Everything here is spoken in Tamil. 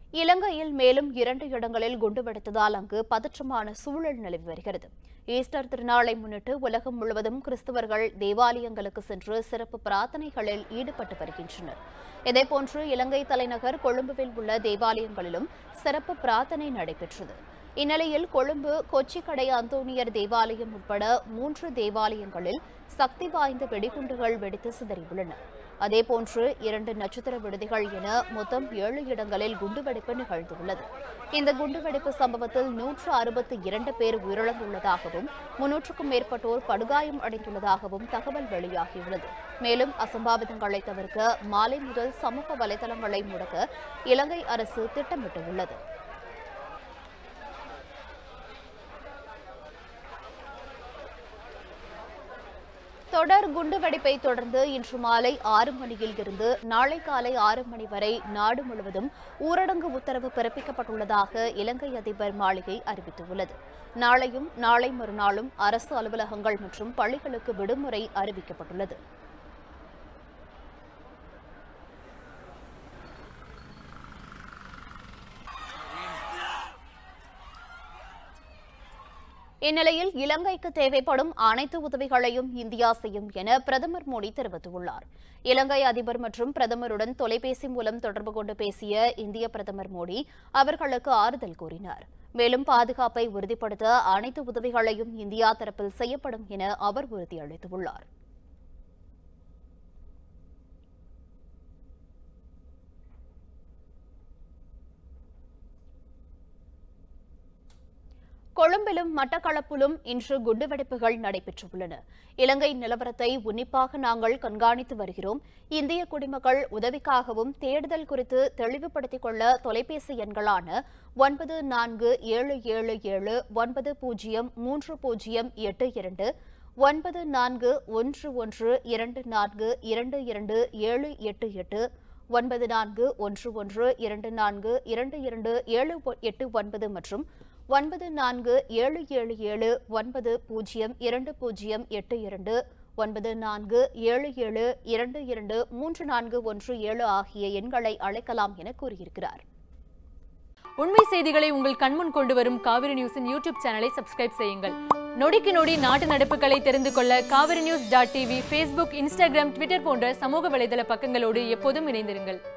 இலங்கையில் மேலும் இரண்டு இடங்களில் குண்டுவெடித்ததால் அங்கு பதற்றமான சூழல் நிலவி வருகிறது ஈஸ்டர் திருநாளை முன்னிட்டு உலகம் முழுவதும் கிறிஸ்தவர்கள் தேவாலயங்களுக்கு சென்று சிறப்பு பிரார்த்தனைகளில் ஈடுபட்டு வருகின்றனர் இதேபோன்று இலங்கை தலைநகர் கொழும்புவில் உள்ள தேவாலயங்களிலும் சிறப்பு பிரார்த்தனை நடைபெற்றது இந்நிலையில் கொழும்பு கொச்சிக்கடை அந்தோனியர் தேவாலயம் உட்பட மூன்று தேவாலயங்களில் சக்தி வாய்ந்த வெடிகுண்டுகள் வெடித்து சிதறியுள்ளன அதேபோன்று இரண்டு நட்சத்திர விடுதிகள் என மொத்தம் ஏழு இடங்களில் குண்டுவெடிப்பு நிகழ்ந்துள்ளது இந்த குண்டுவெடிப்பு சம்பவத்தில் நூற்று அறுபத்தி இரண்டு பேர் உயிரிழந்துள்ளதாகவும் முன்னூற்றுக்கும் மேற்பட்டோர் படுகாயம் அடைந்துள்ளதாகவும் தகவல் வெளியாகியுள்ளது மேலும் அசம்பாவிதங்களை தவிர்க்க மாலை முதல் சமூக வலைதளங்களை முடக்க இலங்கை அரசு திட்டமிட்டுள்ளது தொடர் குண்டுவெடிப்பை தொடர்ந்து இன்று மாலை ஆறு மணியில் இருந்து நாளை காலை ஆறு மணி வரை நாடு முழுவதும் ஊரடங்கு உத்தரவு பிறப்பிக்கப்பட்டுள்ளதாக இலங்கை அதிபர் மாளிகை அறிவித்துள்ளது நாளையும் நாளை மறுநாளும் அரசு அலுவலகங்கள் மற்றும் பள்ளிகளுக்கு விடுமுறை அறிவிக்கப்பட்டுள்ளது இந்நிலையில் இலங்கைக்கு தேவைப்படும் அனைத்து உதவிகளையும் இந்தியா செய்யும் என பிரதமர் மோடி தெரிவித்துள்ளார் இலங்கை அதிபர் மற்றும் பிரதமருடன் தொலைபேசி மூலம் தொடர்பு கொண்டு பேசிய இந்திய பிரதமர் மோடி அவர்களுக்கு ஆறுதல் கூறினார் மேலும் பாதுகாப்பை உறுதிப்படுத்த அனைத்து உதவிகளையும் இந்தியா தரப்பில் செய்யப்படும் என அவர் உறுதியளித்துள்ளார் கொழும்பிலும் மட்டக்களப்பிலும் இன்று குண்டுவெடிப்புகள் நடைபெற்றுள்ளன இலங்கை நிலவரத்தை உன்னிப்பாக நாங்கள் கண்காணித்து வருகிறோம் இந்திய குடிமக்கள் உதவிக்காகவும் தேடுதல் குறித்து தெளிவுபடுத்திக் கொள்ள தொலைபேசி எண்களான ஒன்பது நான்கு ஏழு ஏழு ஏழு ஒன்பது பூஜ்ஜியம் மூன்று பூஜ்ஜியம் எட்டு இரண்டு ஒன்பது நான்கு ஒன்று ஒன்று இரண்டு நான்கு இரண்டு இரண்டு ஏழு எட்டு எட்டு ஒன்பது நான்கு ஒன்று ஒன்று இரண்டு நான்கு இரண்டு இரண்டு ஏழு ஒ- எட்டு ஒன்பது மற்றும் ஒன்பது நான்கு ஏழு ஏழு ஏழு ஒன்பது பூஜ்ஜியம் இரண்டு பூஜ்ஜியம் எட்டு இரண்டு ஒன்பது நான்கு ஏழு ஏழு இரண்டு இரண்டு மூன்று நான்கு ஒன்று ஏழு ஆகிய எண்களை அழைக்கலாம் என கூறியிருக்கிறார் உண்மை செய்திகளை உங்கள் கண்முன் கொண்டு வரும் காவிரி நியூஸின் யூடியூப் சேனலை சப்ஸ்கிரைப் செய்யுங்கள் நொடிக்கு நொடி நாட்டு நடப்புகளை தெரிந்து கொள்ள Kaveri news dot TV Facebook Instagram Twitter போன்ற சமூக வலைதள பக்கங்களோடு எப்போதும் இணைந்திருங்கள்